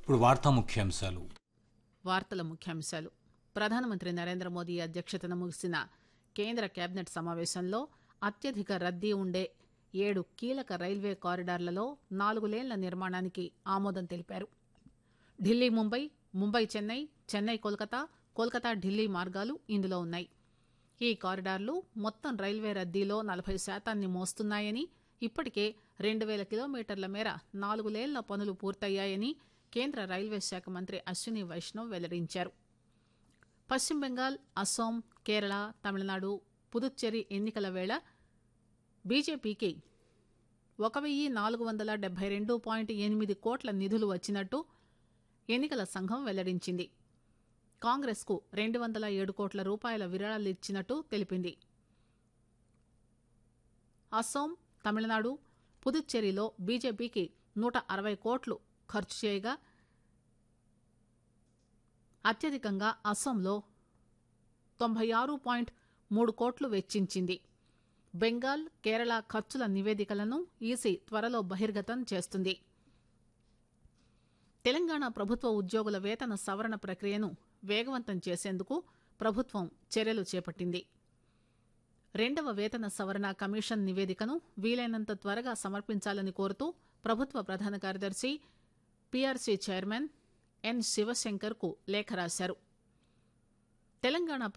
ఇప్పుడు వార్తా ముఖ్యాంశాలు వార్తల ముఖ్యాంశాలు ప్రధానమంత్రి నరేంద్ర మోదీ అధ్యక్షతన ముగిసిన కేంద్ర కేబినెట్ సమావేశంలో అత్యధిక రద్దీ ఉండే ఏడు కీలక రైల్వే కారిడార్లలో నాలుగు లేన్ల నిర్మాణానికి ఆమోదం తెలిపారు ఢిల్లీ ముంబై ముంబై చెన్నై చెన్నై కోల్కతా కోల్కతా ఢిల్లీ మార్గాలు ఇందులో ఉన్నాయి ఈ కారిడార్లు మొత్తం రైల్వే రద్దీలో నలభై శాతాన్ని మోస్తున్నాయని ఇప్పటికే రెండు వేల కిలోమీటర్ల మేర నాలుగు లేన్ల పనులు పూర్తయ్యాయని కేంద్ర రైల్వే శాఖ మంత్రి అశ్విని వైష్ణవ్ వెల్లడించారు పశ్చిమ బెంగాల్ అస్సాం కేరళ తమిళనాడు పుదుచ్చేరి ఎన్నికల వేళ బీజేపీకి ఒక వెయ్యి నాలుగు వందల డెబ్బై రెండు పాయింట్ ఎనిమిది కోట్ల నిధులు వచ్చినట్టు ఎన్నికల సంఘం వెల్లడించింది కాంగ్రెస్కు రెండు వందల ఏడు కోట్ల రూపాయల విరాళాలు ఇచ్చినట్టు తెలిపింది అస్సాం తమిళనాడు పుదుచ్చేరిలో బీజేపీకి నూట అరవై కోట్లు ఖర్చు చేయగా అత్యధికంగా అస్సాంలో తొంభై ఆరు పాయింట్ మూడు కోట్లు వెచ్చించింది బెంగాల్ కేరళ ఖర్చుల నివేదికలను ఈసీ త్వరలో బహిర్గతం చేస్తుంది తెలంగాణ ప్రభుత్వ ఉద్యోగుల వేతన సవరణ ప్రక్రియను వేగవంతం చేసేందుకు ప్రభుత్వం చర్యలు చేపట్టింది రెండవ వేతన సవరణ కమిషన్ నివేదికను వీలైనంత త్వరగా సమర్పించాలని కోరుతూ ప్రభుత్వ ప్రధాన కార్యదర్శి పీఆర్సీ చైర్మన్ ఎన్ శివశంకర్ కు లేఖ రాశారు తెలంగాణ